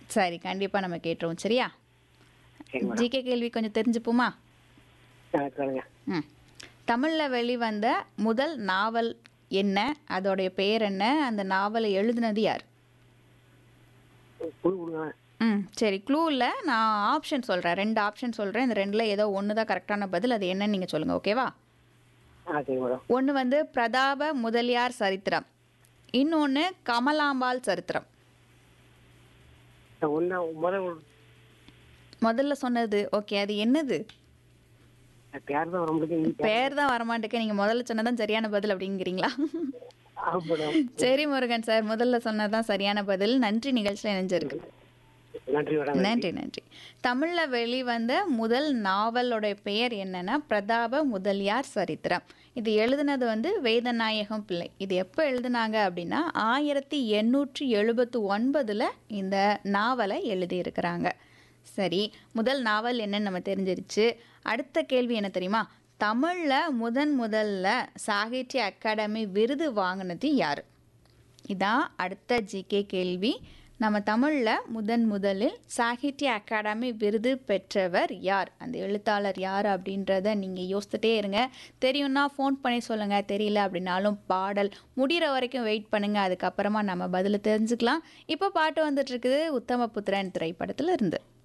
சரி கண்டிப்பாக நம்ம கேட்டுருவோம் சரியா சரி மேடம் ஜிகே கேள்வி கொஞ்சம் தெரிஞ்சுப்போமா ஆ, சொல்லுங்க ம் தமிழில் வெளிவந்த முதல் நாவல் என்ன அதோடைய பெயர் என்ன அந்த நாவலை எழுதினது யார் புல் கொடுங்க ம் சரி க்ளூவில் நான் ஆப்ஷன் சொல்கிறேன் ரெண்டு ஆப்ஷன் சொல்கிறேன் இந்த ரெண்டில் ஏதோ ஒன்று தான் கரெக்டான பதில் அது என்னன்னு நீங்கள் சொல்லுங்கள் ஓகேவா ஆ சரி மேடம் ஒன்று வந்து பிரதாப முதலியார் சரித்திரம் இன்னொன்று கமலாம்பாள் சரித்திரம் ஒன்று முதல் முதல்ல சொன்னது ஓகே அது என்னது பேர் தான் வர முடியும் பேர் தான் வரமாட்டேங்க நீங்கள் முதல்ல சொன்னதான் சரியான பதில் அப்படிங்கிறீங்களா ஆ மேடம் சரி முருகன் சார் முதல்ல சொன்னதான் சரியான பதில் நன்றி நிகழ்ச்சியில் இணைஞ்சிருக்கு நன்றி மேடம் நன்றி நன்றி தமிழில் வெளிவந்த முதல் நாவலோட பெயர் என்னன்னா பிரதாப முதலியார் சரித்திரம் இது எழுதினது வந்து வேதநாயகம் பிள்ளை இது எப்போ எழுதினாங்க அப்படின்னா ஆயிரத்தி எண்ணூற்றி எழுபத்து ஒன்பதில் இந்த நாவலை எழுதியிருக்கிறாங்க சரி முதல் நாவல் என்னன்னு நம்ம தெரிஞ்சிருச்சு அடுத்த கேள்வி என்ன தெரியுமா தமிழில் முதன் முதல்ல சாகித்ய அகாடமி விருது வாங்கினது யார் இதான் அடுத்த ஜிகே கேள்வி நம்ம தமிழில் முதன் முதலில் சாகித்ய அகாடமி விருது பெற்றவர் யார் அந்த எழுத்தாளர் யார் அப்படின்றத நீங்கள் யோசிச்சுட்டே இருங்க தெரியும்னா ஃபோன் பண்ணி சொல்லுங்கள் தெரியல அப்படின்னாலும் பாடல் முடிகிற வரைக்கும் வெயிட் பண்ணுங்கள் அதுக்கப்புறமா நம்ம பதில் தெரிஞ்சுக்கலாம் இப்போ பாட்டு வந்துட்டு இருக்குது உத்தமபுத்திரன் திரைப்படத்தில் இருந்து